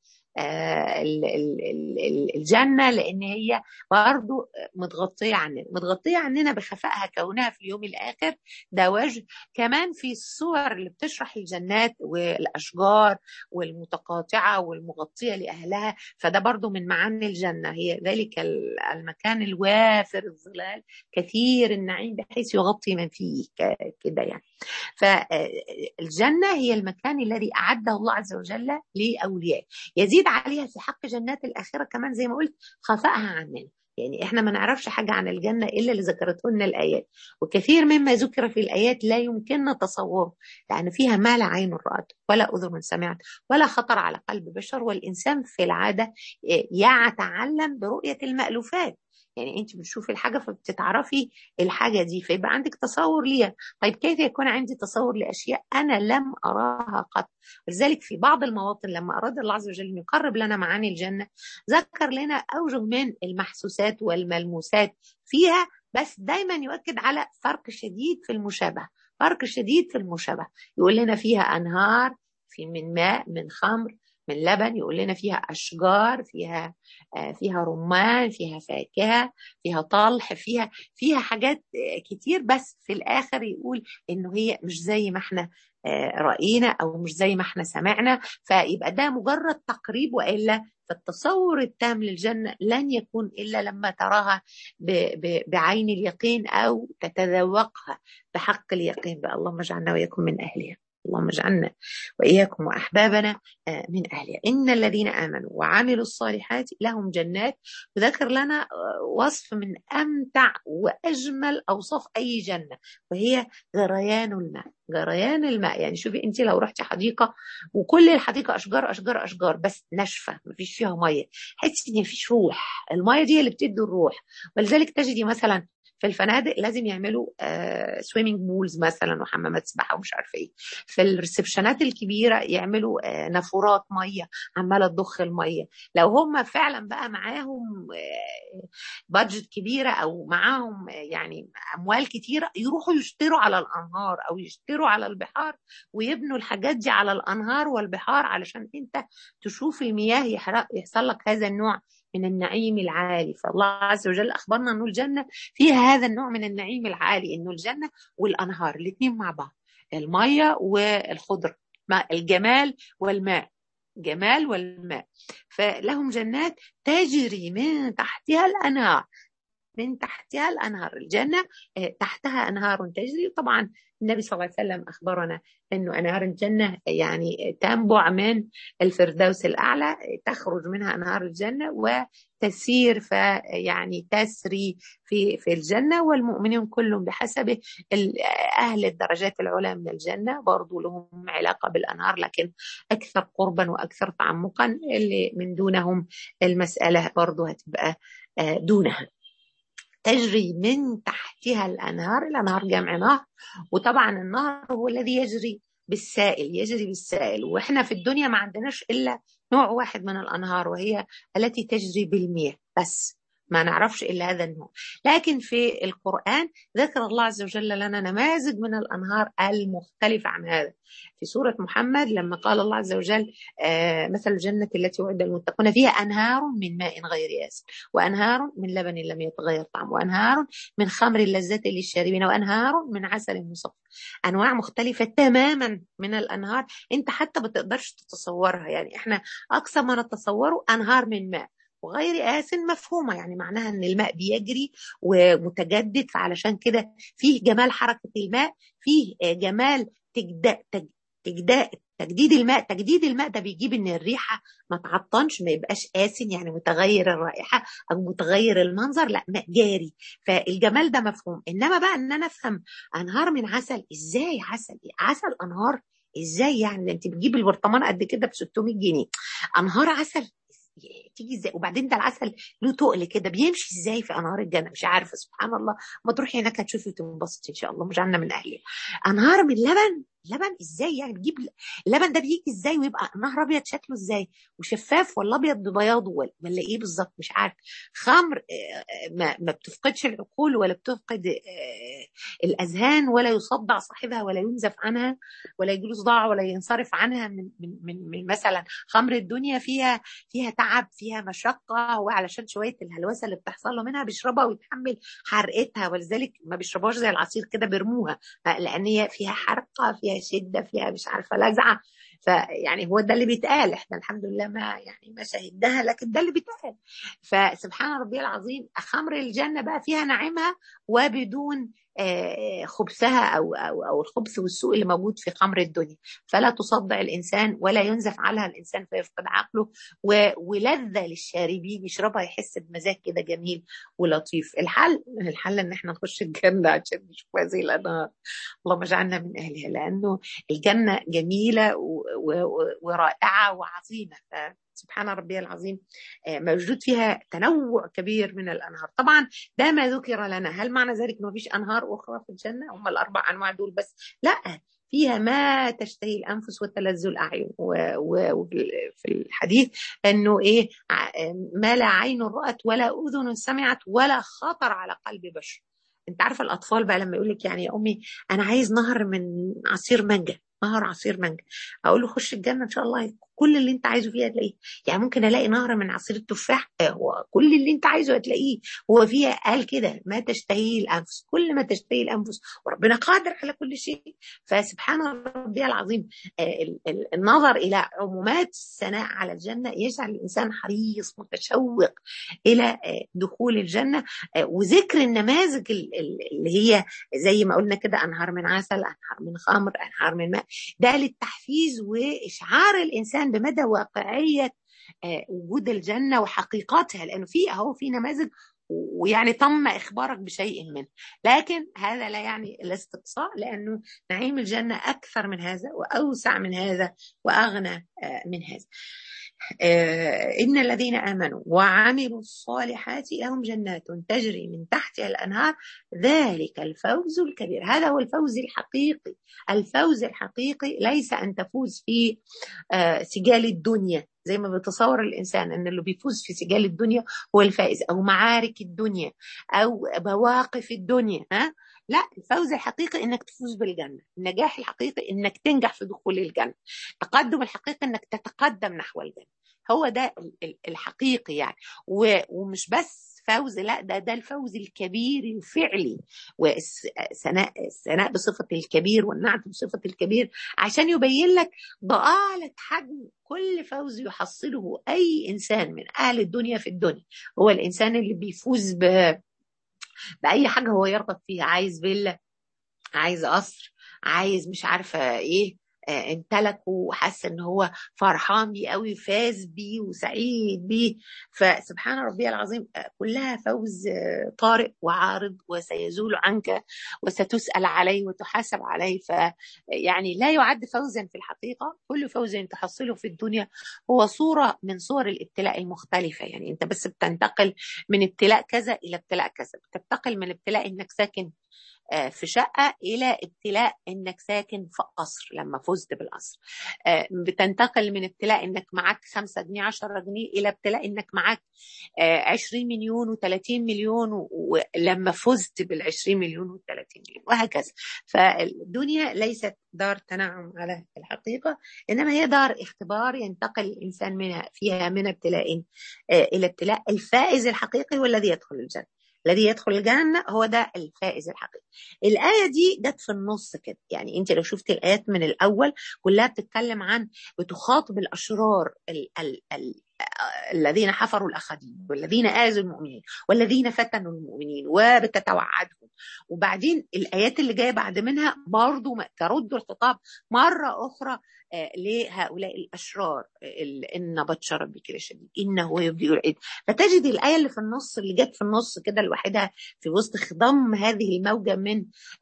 الجنة لأن هي برضو متغطية عننا متغطية عننا بخفائها كونها في اليوم الآخر ده وجه كمان في الصور اللي بتشرح الجنات والأشجار والمتقاطعة والمغطية لأهلها فده برضو من معاني الجنة هي ذلك المكان الوافر الظلال كثير النعيم بحيث يغطي من فيه كده يعني فالجنة هي المكان الذي أعده الله عز وجل لأوليائه يزيد عليها في حق جنات الآخرة كمان زي ما قلت خفائها عننا يعني احنا ما نعرفش حاجة عن الجنة إلا اللي ذكرته لنا الآيات وكثير مما ذكر في الآيات لا يمكننا تصوره لأن فيها ما لا عين رأت ولا أذن سمعت ولا خطر على قلب بشر والإنسان في العادة يتعلم برؤية المألوفات يعني انت بتشوفي الحاجه فبتتعرفي الحاجه دي فيبقى عندك تصور ليها طيب كيف يكون عندي تصور لاشياء انا لم اراها قط ولذلك في بعض المواطن لما اراد الله عز وجل ان يقرب لنا معاني الجنه ذكر لنا اوجه من المحسوسات والملموسات فيها بس دايما يؤكد على فرق شديد في المشابهه فرق شديد في المشابهه يقول لنا فيها انهار في من ماء من خمر من لبن يقول لنا فيها أشجار فيها فيها رمان فيها فاكهة فيها طلح فيها فيها حاجات كتير بس في الآخر يقول إنه هي مش زي ما احنا رأينا أو مش زي ما احنا سمعنا فيبقى ده مجرد تقريب وإلا فالتصور التام للجنة لن يكون إلا لما تراها بعين اليقين أو تتذوقها بحق اليقين بقى اللهم اجعلنا وإياكم من أهلها اللهم اجعلنا واياكم واحبابنا من اهلها ان الذين امنوا وعملوا الصالحات لهم جنات وذكر لنا وصف من امتع واجمل اوصاف اي جنه وهي غريان الماء جريان الماء يعني شوفي انت لو رحتي حديقه وكل الحديقه اشجار اشجار اشجار بس ناشفه مفيش فيها ميه تحسي ان مفيش روح الميه دي اللي بتدي الروح ولذلك تجدي مثلا في الفنادق لازم يعملوا آه سويمنج بولز مثلا وحمامات سباحه ومش عارفه ايه في الريسبشنات الكبيره يعملوا آه نافورات ميه عماله تضخ الميه لو هم فعلا بقى معاهم آه بادجت كبيره او معاهم يعني اموال كتيره يروحوا يشتروا على الانهار او يشتروا على البحار ويبنوا الحاجات دي على الانهار والبحار علشان انت تشوف المياه يحرق يحصل لك هذا النوع من النعيم العالي فالله عز وجل أخبرنا أنه الجنة فيها هذا النوع من النعيم العالي أنه الجنة والأنهار الاثنين مع بعض المية والخضرة الجمال والماء جمال والماء فلهم جنات تجري من تحتها الأنهار من تحتها الأنهار الجنة تحتها أنهار تجري طبعا النبي صلى الله عليه وسلم أخبرنا أنه أنهار الجنة يعني تنبع من الفردوس الأعلى تخرج منها أنهار الجنة وتسير فيعني تسري في في الجنة والمؤمنين كلهم بحسب أهل الدرجات العلى من الجنة برضو لهم علاقة بالأنهار لكن أكثر قربا وأكثر تعمقا اللي من دونهم المسألة برضو هتبقى دونها تجري من تحتها الأنهار الأنهار جمع نهر وطبعا النهر هو الذي يجري بالسائل يجري بالسائل وإحنا في الدنيا ما عندناش إلا نوع واحد من الأنهار وهي التي تجري بالمياه بس ما نعرفش إلا هذا النوع لكن في القرآن ذكر الله عز وجل لنا نماذج من الأنهار المختلفة عن هذا في سورة محمد لما قال الله عز وجل آه مثل الجنة التي وعد المتقون فيها أنهار من ماء غير ياسر وأنهار من لبن لم يتغير طعمه وأنهار من خمر لذة للشاربين وأنهار من عسل مصفى أنواع مختلفة تماما من الأنهار أنت حتى ما تقدرش تتصورها يعني إحنا أقصى ما نتصوره أنهار من ماء وغير آسن مفهومة يعني معناها أن الماء بيجري ومتجدد فعلشان كده فيه جمال حركة الماء فيه جمال تجداء تجداء تجديد الماء تجديد الماء ده بيجيب ان الريحه ما تعطنش ما يبقاش آسن يعني متغير الرائحه او متغير المنظر لا ماء جاري فالجمال ده مفهوم انما بقى ان انا افهم انهار من عسل ازاي عسل عسل انهار ازاي يعني ده انت بتجيب البرطمان قد كده ب 600 جنيه انهار عسل تيجي ازاي وبعدين ده العسل له تقل كده بيمشي ازاي في انهار الجنه مش عارفه سبحان الله ما تروحي هناك هتشوفي وتنبسطي ان شاء الله مش عنا من اهلها انهار من لبن لبن ازاي يعني بتجيب اللبن ده بيجي ازاي ويبقى نهر ابيض شكله ازاي وشفاف ولا ابيض ببياضه ولا, ولا ايه بالظبط مش عارف خمر ما, ما بتفقدش العقول ولا بتفقد الاذهان ولا يصدع صاحبها ولا ينزف عنها ولا يجيله صداع ولا ينصرف عنها من من من, من مثلا خمر الدنيا فيها فيها تعب فيها مشقه هو علشان شويه الهلوسه اللي بتحصل له منها بيشربها ويتحمل حرقتها ولذلك ما بيشربوهاش زي العصير كده بيرموها لان هي فيها حرقه فيها شده فيها مش عارفه لزعه فيعني هو ده اللي بيتقال احنا الحمد لله ما يعني ما شهدناها لكن ده اللي بيتقال فسبحان ربي العظيم خمر الجنه بقى فيها نعيمها وبدون خبثها او او او الخبث والسوء اللي موجود في خمر الدنيا فلا تصدع الانسان ولا ينزف عنها الانسان فيفقد عقله ولذه للشاربين يشربها يحس بمزاج كده جميل ولطيف الحل الحل ان احنا نخش الجنه عشان نشوف هذه الانهار اللهم اجعلنا من اهلها لانه الجنه جميله ورائعه وعظيمه سبحان ربي العظيم موجود فيها تنوع كبير من الانهار طبعا ده ما ذكر لنا هل معنى ذلك انه مفيش انهار اخرى في الجنه هم الاربع انواع دول بس لا فيها ما تشتهي الانفس وتلذ الاعين وفي الحديث انه ايه ما لا عين رات ولا اذن سمعت ولا خطر على قلب بشر انت عارفه الاطفال بقى لما يقول لك يعني يا امي انا عايز نهر من عصير مانجا نهر عصير مانجا اقول له خش الجنه ان شاء الله كل اللي انت عايزه فيها هتلاقيه يعني ممكن الاقي نهر من عصير التفاح هو كل اللي انت عايزه هتلاقيه هو فيها قال كده ما تشتهيه الانفس كل ما تشتهي الانفس وربنا قادر على كل شيء فسبحان ربي العظيم النظر الى عمومات الثناء على الجنه يجعل الانسان حريص متشوق الى دخول الجنه وذكر النماذج اللي هي زي ما قلنا كده انهار من عسل انهار من خمر انهار من ماء ده للتحفيز واشعار الانسان بمدى واقعيه وجود الجنه وحقيقتها لانه في اهو في نماذج ويعني تم اخبارك بشيء منه لكن هذا لا يعني الاستقصاء لانه نعيم الجنه اكثر من هذا واوسع من هذا واغنى من هذا إن الذين آمنوا وعملوا الصالحات لهم جنات تجري من تحتها الأنهار ذلك الفوز الكبير هذا هو الفوز الحقيقي الفوز الحقيقي ليس أن تفوز في سجال الدنيا زي ما بيتصور الإنسان أن اللي بيفوز في سجال الدنيا هو الفائز أو معارك الدنيا أو مواقف الدنيا ها لا الفوز الحقيقي انك تفوز بالجنه النجاح الحقيقي انك تنجح في دخول الجنه التقدم الحقيقي انك تتقدم نحو الجنه هو ده الحقيقي يعني ومش بس فوز لا ده ده الفوز الكبير الفعلي والثناء الثناء بصفه الكبير والنعت بصفه الكبير عشان يبين لك ضآلة حجم كل فوز يحصله اي انسان من اهل الدنيا في الدنيا هو الانسان اللي بيفوز ب باي حاجه هو يرغب فيها عايز فيلا عايز قصر عايز مش عارفه ايه امتلكه وحس ان هو فرحان بيه قوي فاز بيه وسعيد بيه فسبحان ربي العظيم كلها فوز طارئ وعارض وسيزول عنك وستسأل عليه وتحاسب عليه فيعني لا يعد فوزا في الحقيقة كل فوز تحصله في الدنيا هو صورة من صور الابتلاء المختلفة يعني انت بس بتنتقل من ابتلاء كذا الى ابتلاء كذا بتنتقل من ابتلاء انك ساكن في شقة إلى ابتلاء إنك ساكن في قصر لما فزت بالقصر بتنتقل من ابتلاء إنك معاك 5 جنيه 10 جنيه إلى ابتلاء إنك معاك 20 مليون و30 مليون ولما فزت بال 20 مليون وال 30 مليون وهكذا فالدنيا ليست دار تنعم على الحقيقة إنما هي دار اختبار ينتقل الإنسان منها فيها من ابتلاء إلى ابتلاء الفائز الحقيقي والذي يدخل الجنة الذي يدخل الجنة هو ده الفائز الحقيقي الآية دي جت في النص كده يعني أنت لو شفت الآيات من الأول كلها بتتكلم عن بتخاطب الأشرار ال ال ال الذين حفروا الأخدين والذين آذوا المؤمنين والذين فتنوا المؤمنين وبتتوعدهم وبعدين الآيات اللي جاية بعد منها برضو ترد الخطاب مرة أخرى لهؤلاء الأشرار إن بطش ربك لشديد إنه يبدئ العيد فتجد الآية اللي في النص اللي جت في النص كده لوحدها في وسط خضم هذه الموجة من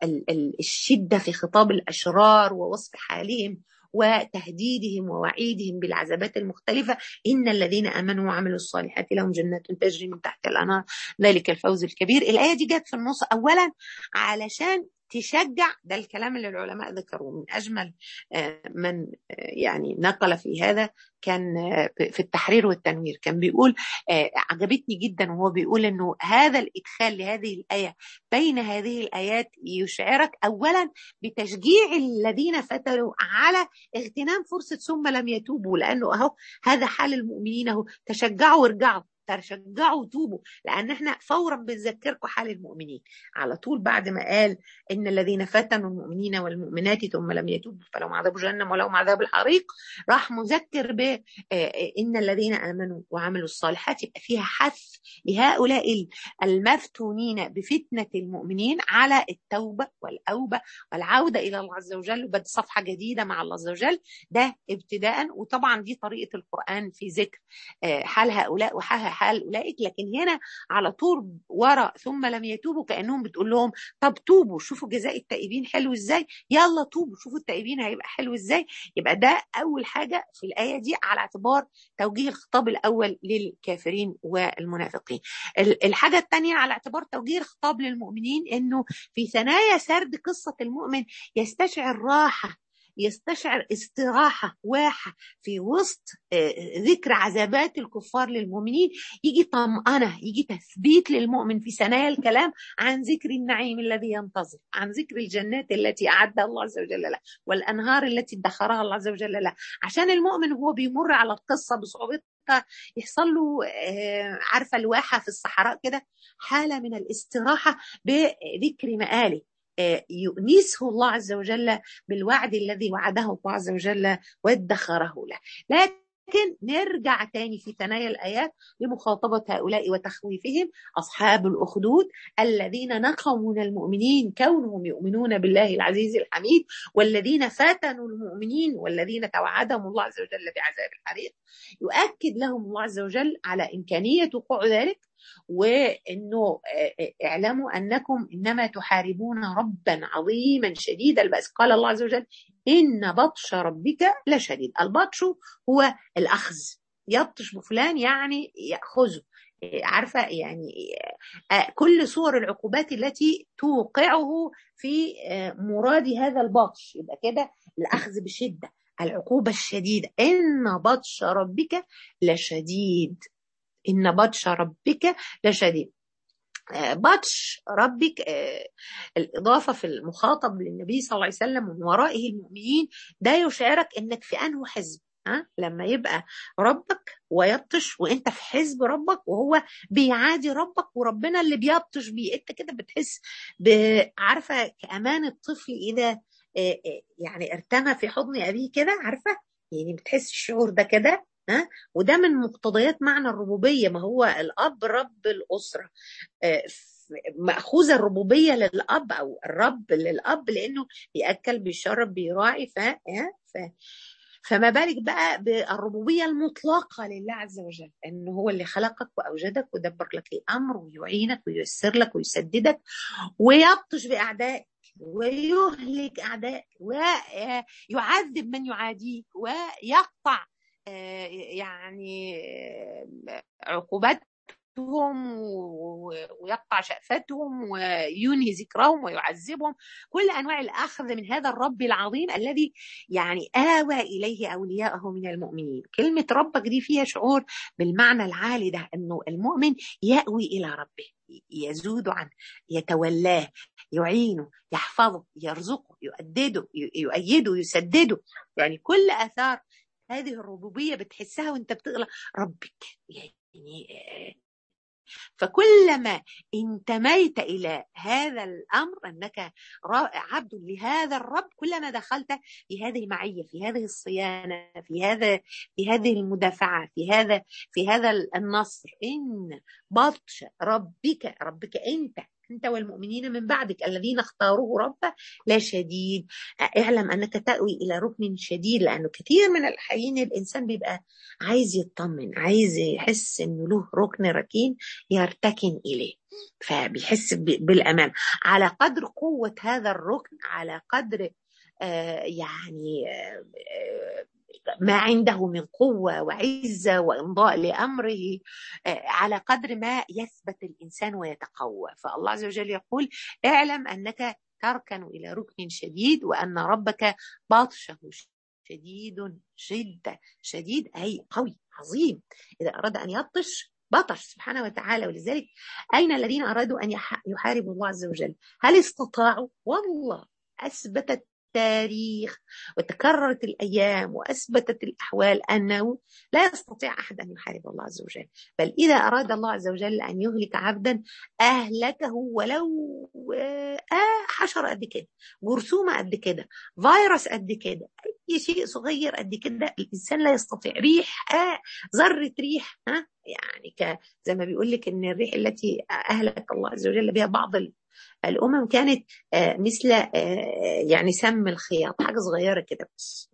الشدة في خطاب الأشرار ووصف حالهم وتهديدهم ووعيدهم بالعذابات المختلفة إن الذين آمنوا وعملوا الصالحات لهم جنات تجري من تحت الأنهار ذلك الفوز الكبير الآية دي جت في النص أولا علشان تشجع ده الكلام اللي العلماء ذكروه من أجمل من يعني نقل في هذا كان في التحرير والتنوير كان بيقول عجبتني جدا وهو بيقول انه هذا الادخال لهذه الايه بين هذه الايات يشعرك اولا بتشجيع الذين فتنوا على اغتنام فرصه ثم لم يتوبوا لانه اهو هذا حال المؤمنين اهو تشجعوا وارجعوا ترجعوا وتوبوا لان احنا فورا بنذكركم حال المؤمنين على طول بعد ما قال ان الذين فتنوا المؤمنين والمؤمنات ثم لم يتوبوا فلهم عذاب جهنم ولهم عذاب الحريق راح مذكر ب ان الذين امنوا وعملوا الصالحات يبقى فيها حث لهؤلاء المفتونين بفتنه المؤمنين على التوبه والاوبه والعوده الى الله عز وجل وبدء صفحه جديده مع الله عز وجل ده ابتداء وطبعا دي طريقه القران في ذكر حال هؤلاء وحال حال اولئك لكن هنا على طول ورا ثم لم يتوبوا كانهم بتقول لهم طب توبوا شوفوا جزاء التائبين حلو ازاي يلا توبوا شوفوا التائبين هيبقى حلو ازاي يبقى ده اول حاجه في الايه دي على اعتبار توجيه الخطاب الاول للكافرين والمنافقين الحاجه الثانيه على اعتبار توجيه الخطاب للمؤمنين انه في ثنايا سرد قصه المؤمن يستشعر راحه يستشعر استراحة واحة في وسط ذكر عذابات الكفار للمؤمنين يجي طمأنة يجي تثبيت للمؤمن في ثنايا الكلام عن ذكر النعيم الذي ينتظر عن ذكر الجنات التي أعدها الله عز وجل له والأنهار التي ادخرها الله عز وجل له عشان المؤمن هو بيمر على القصة بصعوبتها يحصل له عارفة الواحة في الصحراء كده حالة من الاستراحة بذكر مآله يؤنسه الله عز وجل بالوعد الذي وعده الله عز وجل وادخره له لكن نرجع تاني في ثنايا الآيات لمخاطبة هؤلاء وتخويفهم أصحاب الأخدود الذين نقموا من المؤمنين كونهم يؤمنون بالله العزيز الحميد والذين فتنوا المؤمنين والذين توعدهم الله عز وجل بعذاب الحريق يؤكد لهم الله عز وجل على إمكانية وقوع ذلك وانه اعلموا انكم انما تحاربون ربا عظيما شديد البأس قال الله عز وجل ان بطش ربك لشديد البطش هو الاخذ يبطش بفلان يعني ياخذه عارفه يعني كل صور العقوبات التي توقعه في مراد هذا البطش يبقى كده الاخذ بشده العقوبه الشديده ان بطش ربك لشديد إن بطش ربك لشديد بطش ربك الإضافة في المخاطب للنبي صلى الله عليه وسلم ومن ورائه المؤمنين ده يشعرك إنك في أنه حزب ها لما يبقى ربك ويبطش وانت في حزب ربك وهو بيعادي ربك وربنا اللي بيبطش بيه انت كده بتحس عارفه كامان الطفل اذا يعني ارتمى في حضن ابيه كده عارفه يعني بتحس الشعور ده كده ها وده من مقتضيات معنى الربوبيه ما هو الاب رب الاسره مأخوذة الربوبية للأب أو الرب للأب لأنه بيأكل بيشرب بيراعي ف... ف... فما بالك بقى بالربوبية المطلقة لله عز وجل أنه هو اللي خلقك وأوجدك ودبر لك الأمر ويعينك وييسر لك ويسددك ويبطش بأعدائك ويهلك أعدائك ويعذب من يعاديك ويقطع يعني عقوبات ويقطع شأفتهم وينهي ذكرهم ويعذبهم كل أنواع الأخذ من هذا الرب العظيم الذي يعني آوى إليه أولياءه من المؤمنين كلمة ربك دي فيها شعور بالمعنى العالي ده أنه المؤمن يأوي إلى ربه يزود عنه يتولاه يعينه يحفظه يرزقه يؤدده يؤيده يسدده يعني كل آثار هذه الربوبية بتحسها وانت بتقرأ ربك يعني فكلما انتميت إلى هذا الأمر أنك عبد لهذا الرب كلما دخلت في هذه المعية في هذه الصيانة في هذا في هذه المدافعة في هذا في هذا النصر إن بطش ربك ربك أنت أنت والمؤمنين من بعدك الذين اختاروه ربه لا شديد اعلم أنك تأوي إلى ركن شديد لأنه كثير من الحين الإنسان بيبقى عايز يطمن عايز يحس أنه له ركن ركين يرتكن إليه فبيحس بالأمان على قدر قوة هذا الركن على قدر آه يعني آه ما عنده من قوة وعزة وإمضاء لأمره على قدر ما يثبت الإنسان ويتقوى فالله عز وجل يقول اعلم أنك تركن إلى ركن شديد وأن ربك باطشه شديد جدا شديد أي قوي عظيم إذا أراد أن يبطش بطش سبحانه وتعالى ولذلك أين الذين أرادوا أن يحاربوا الله عز وجل هل استطاعوا والله أثبتت التاريخ وتكررت الأيام وأثبتت الأحوال أنه لا يستطيع أحد أن يحارب الله عز وجل بل إذا أراد الله عز وجل أن يهلك عبدا أهلكه ولو آه حشرة قد كده جرثومة قد كده فيروس قد كده أي شيء صغير قد كده الإنسان لا يستطيع ريح آه ذرة ريح ها يعني ك زي ما بيقول لك ان الريح التي اهلك الله عز وجل بها بعض الامم كانت مثل يعني سم الخياط حاجه صغيره كده بس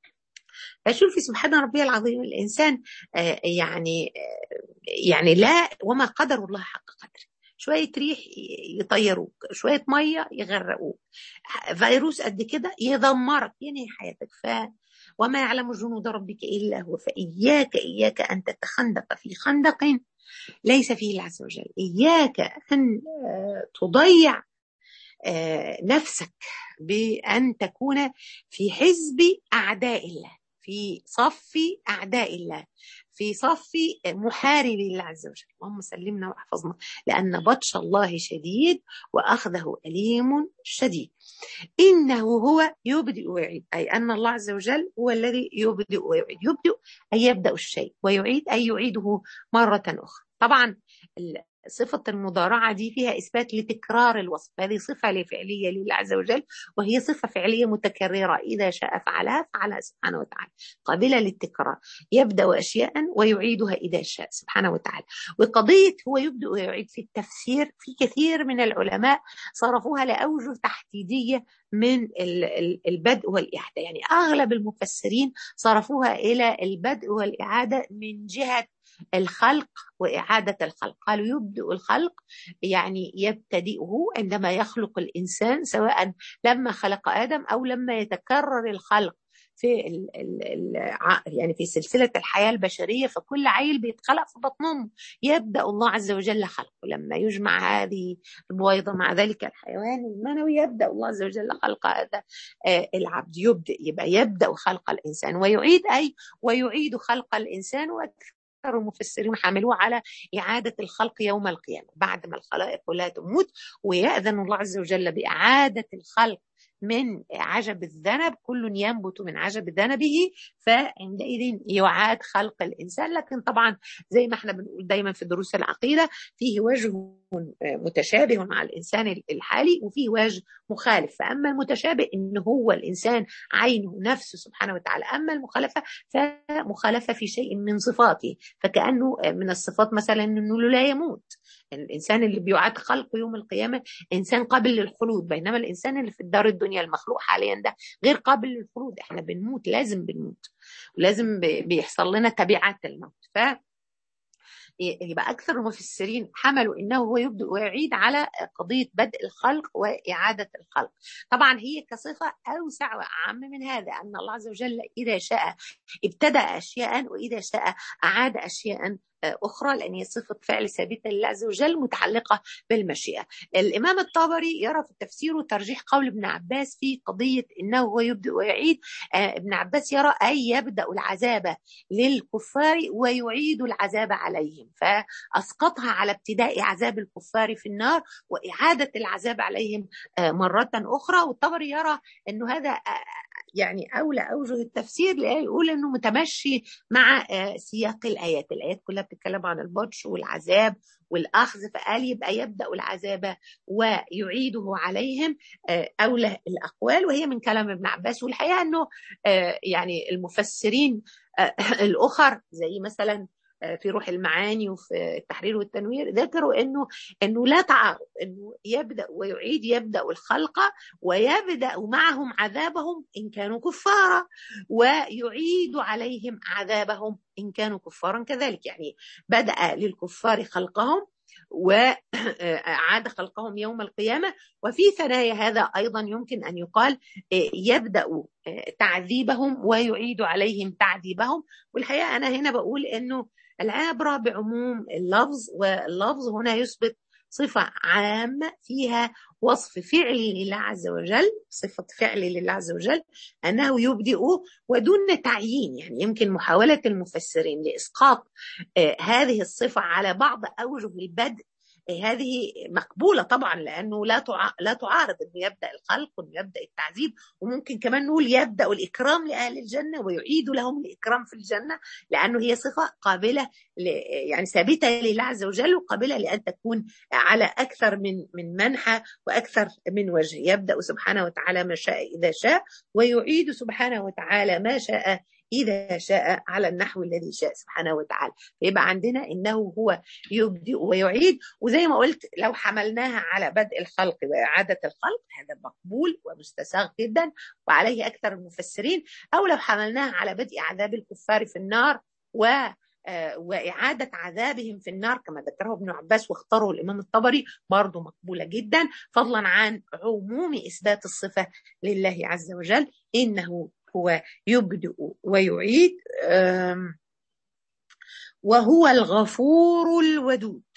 فشوفي سبحان ربي العظيم الانسان يعني يعني لا وما قدر الله حق قدره شوية ريح يطيروك شوية مية يغرقوك فيروس قد كده يدمرك ينهي حياتك ف وما يعلم جنود ربك إلا هو فإياك إياك أن تتخندق في خندق ليس فيه الله عز وجل إياك أن تضيع نفسك بأن تكون في حزب أعداء الله في صف أعداء الله في صف محاربي الله عز وجل اللهم سلمنا واحفظنا لأن بطش الله شديد وأخذه أليم شديد إنه هو يبدئ ويعيد أي أن الله عز وجل هو الذي يبدئ ويعيد يبدئ أي يبدأ الشيء ويعيد أي يعيده مرة أخرى طبعا صفة المضارعة دي فيها إثبات لتكرار الوصف هذه صفة فعلية لله عز وجل وهي صفة فعلية متكررة إذا شاء فعلها فعلها سبحانه وتعالى قابلة للتكرار يبدأ أشياء ويعيدها إذا شاء سبحانه وتعالى وقضية هو يبدأ ويعيد في التفسير في كثير من العلماء صرفوها لأوجه تحديدية من البدء والإعادة يعني أغلب المفسرين صرفوها إلى البدء والإعادة من جهة الخلق وإعادة الخلق قالوا يبدأ الخلق يعني يبتدئه عندما يخلق الإنسان سواء لما خلق آدم أو لما يتكرر الخلق في ال ال ال يعني في سلسلة الحياة البشرية فكل عيل بيتخلق في بطن أمه يبدأ الله عز وجل خلقه لما يجمع هذه البويضة مع ذلك الحيوان المنوي يبدأ الله عز وجل خلق هذا العبد يبدأ يبقى يبدأ خلق الإنسان ويعيد أي ويعيد خلق الإنسان أكثر المفسرين حملوه على إعادة الخلق يوم القيامة بعد ما الخلائق كلها تموت ويأذن الله عز وجل بإعادة الخلق من عجب الذنب كل ينبت من عجب ذنبه فعندئذ يعاد خلق الانسان لكن طبعا زي ما احنا بنقول دايما في دروس العقيده فيه وجه متشابه مع الانسان الحالي وفيه وجه مخالف فاما المتشابه ان هو الانسان عينه نفسه سبحانه وتعالى اما المخالفه فمخالفه في شيء من صفاته فكانه من الصفات مثلا انه لا يموت الانسان اللي بيعاد خلقه يوم القيامه انسان قابل للخلود بينما الانسان اللي في الدار الدنيا المخلوق حاليا ده غير قابل للخلود احنا بنموت لازم بنموت ولازم بيحصل لنا تبعات الموت ف يبقى أكثر المفسرين حملوا إنه هو يبدأ ويعيد على قضية بدء الخلق وإعادة الخلق طبعا هي كصفة أوسع وأعم من هذا أن الله عز وجل إذا شاء ابتدأ أشياء وإذا شاء أعاد أشياء أخرى لأن هي صفة فعل ثابتة لله عز وجل متعلقة بالمشيئة الإمام الطبري يرى في التفسير ترجيح قول ابن عباس في قضية إنه هو يبدأ ويعيد ابن عباس يرى أي يبدأ العذاب للكفار ويعيد العذاب عليهم فأسقطها على ابتداء عذاب الكفار في النار وإعادة العذاب عليهم مرة أخرى والطبري يرى أنه هذا يعني أولى أوجه التفسير يقول أنه متمشي مع سياق الآيات الآيات كلها بتتكلم عن البطش والعذاب والأخذ فقال يبقى يبدأ العذاب ويعيده عليهم أولى الأقوال وهي من كلام ابن عباس والحقيقة أنه يعني المفسرين الأخر زي مثلا في روح المعاني وفي التحرير والتنوير ذكروا انه انه لا تعارض انه يبدا ويعيد يبدا الخلق ويبدا معهم عذابهم ان كانوا كفارا ويعيد عليهم عذابهم ان كانوا كفارا كذلك يعني بدا للكفار خلقهم وعاد خلقهم يوم القيامة وفي ثنايا هذا أيضا يمكن أن يقال يبدأ تعذيبهم ويعيد عليهم تعذيبهم والحقيقة أنا هنا بقول أنه العبرة بعموم اللفظ واللفظ هنا يثبت صفة عامة فيها وصف فعلي لله عز وجل صفة فعل لله عز وجل أنه يبدئ ودون تعيين يعني يمكن محاولة المفسرين لإسقاط هذه الصفة على بعض أوجه البدء هذه مقبوله طبعا لانه لا لا تعارض انه يبدا الخلق وانه يبدا التعذيب وممكن كمان نقول يبدا الاكرام لاهل الجنه ويعيد لهم الاكرام في الجنه لانه هي صفه قابله يعني ثابته لله عز وجل وقابله لان تكون على اكثر من من منحى واكثر من وجه يبدا سبحانه وتعالى ما شاء اذا شاء ويعيد سبحانه وتعالى ما شاء إذا شاء على النحو الذي شاء سبحانه وتعالى فيبقى عندنا إنه هو يبدئ ويعيد وزي ما قلت لو حملناها على بدء الخلق وإعادة الخلق هذا مقبول ومستساغ جدا وعليه أكثر المفسرين أو لو حملناها على بدء عذاب الكفار في النار و وإعادة عذابهم في النار كما ذكره ابن عباس واختاره الإمام الطبري برضه مقبولة جدا فضلا عن عموم إثبات الصفة لله عز وجل إنه هو يبدأ ويعيد وهو الغفور الودود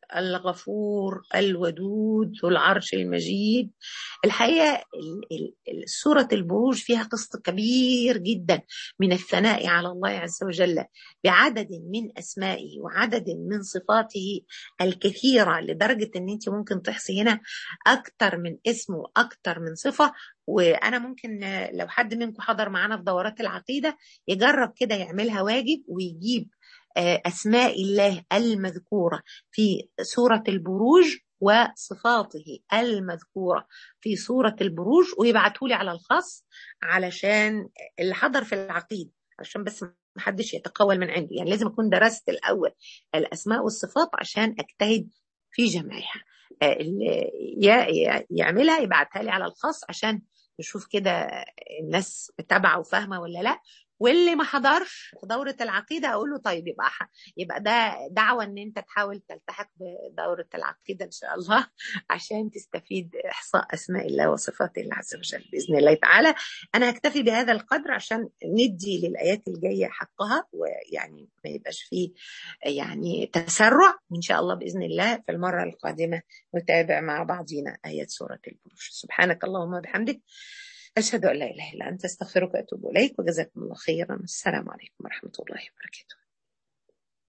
الغفور الودود ذو العرش المجيد الحقيقة سورة البروج فيها قسط كبير جدا من الثناء على الله عز وجل بعدد من أسمائه وعدد من صفاته الكثيرة لدرجة أن أنت ممكن تحصي هنا أكتر من اسم وأكتر من صفة وأنا ممكن لو حد منكم حضر معانا في دورات العقيدة يجرب كده يعملها واجب ويجيب أسماء الله المذكورة في سورة البروج وصفاته المذكورة في سورة البروج ويبعته لي على الخاص علشان اللي حضر في العقيدة عشان بس محدش يتقول من عندي يعني لازم أكون درست الأول الأسماء والصفات عشان أجتهد في جمعها اللي يعملها يبعتها لي على الخاص عشان نشوف كده الناس متابعة وفاهمة ولا لا واللي ما حضرش في دورة العقيدة أقول له طيب يبقى يبقى ده دعوة إن أنت تحاول تلتحق بدورة العقيدة إن شاء الله عشان تستفيد إحصاء أسماء الله وصفات الله عز وجل بإذن الله تعالى أنا هكتفي بهذا القدر عشان ندي للآيات الجاية حقها ويعني ما يبقاش فيه يعني تسرع وإن شاء الله بإذن الله في المرة القادمة نتابع مع بعضنا آيات سورة البروج سبحانك اللهم وبحمدك أشهد أن لا إله إلا أنت أستغفرك وأتوب إليك وجزاكم الله خيرا السلام عليكم ورحمة الله وبركاته